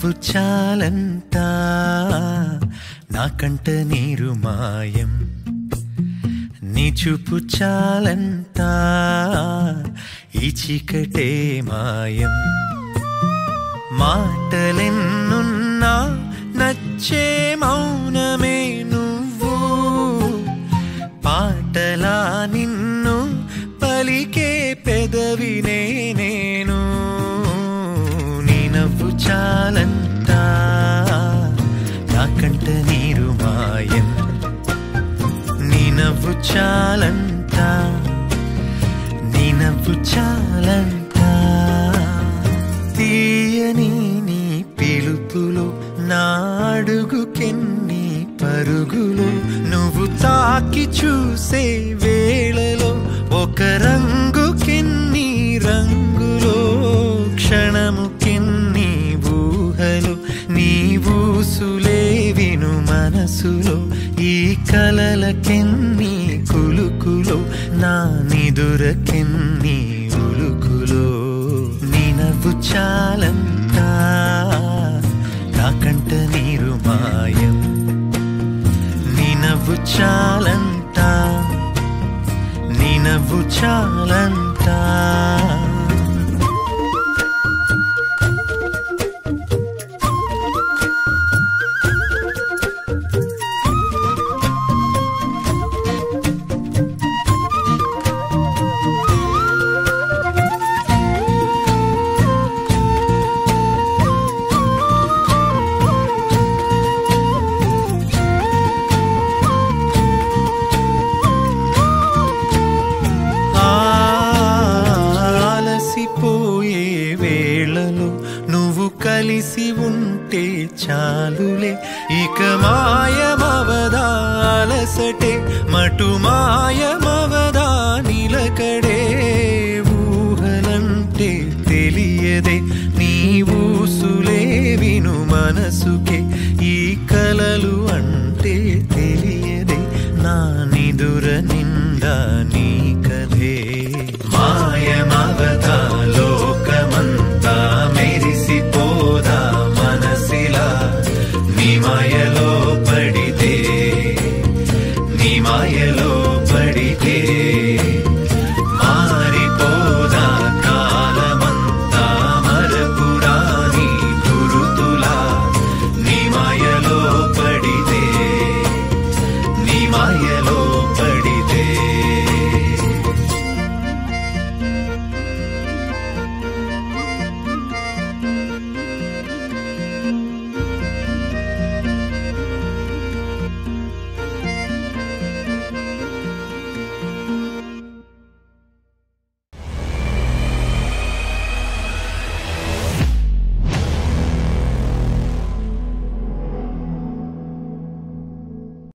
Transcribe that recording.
నవ్వు చాలంట నాకంట నీరు మాయం నీ చూపు చాలంట ఈ చీకటే మాయం మాటలెన్నున్నా నచ్చే మౌనమే నువ్వు పాటలా నిన్ను పలికే పెదవినే నేను నీ నవ్వు చాలంట నాకంట నీరు మాయం నీ నవ్వు చాలంట నీ నవ్వు చాలంట తీయని నీ పిలుపులు నాడుగుకెన్ని పరుగులు నువ్వు తాకి చూసే వేళలో ఒక రంగుకెన్ని రంగులో క్షణముకెన్ని ఊహలు నీ ఊసులే విను మనసులో ఈ కలలకెన్ని కులుకులో నా నిదురకెన్ని ఉలుకులో నీ నవ్వు చాలంట నాకంట నీరు మాయం నీ నవ్వు చాలంట నీ నవ్వు చాలంట ఆలసిపోయే వేళలో నువ్వు కలిసి ఉంటే చాలులే ఇక మాయమవదా అలసటే మటు మాయమవదా నిలకడే ఊహలంటే తెలియదే నీ ఊసులే విను మనసుకే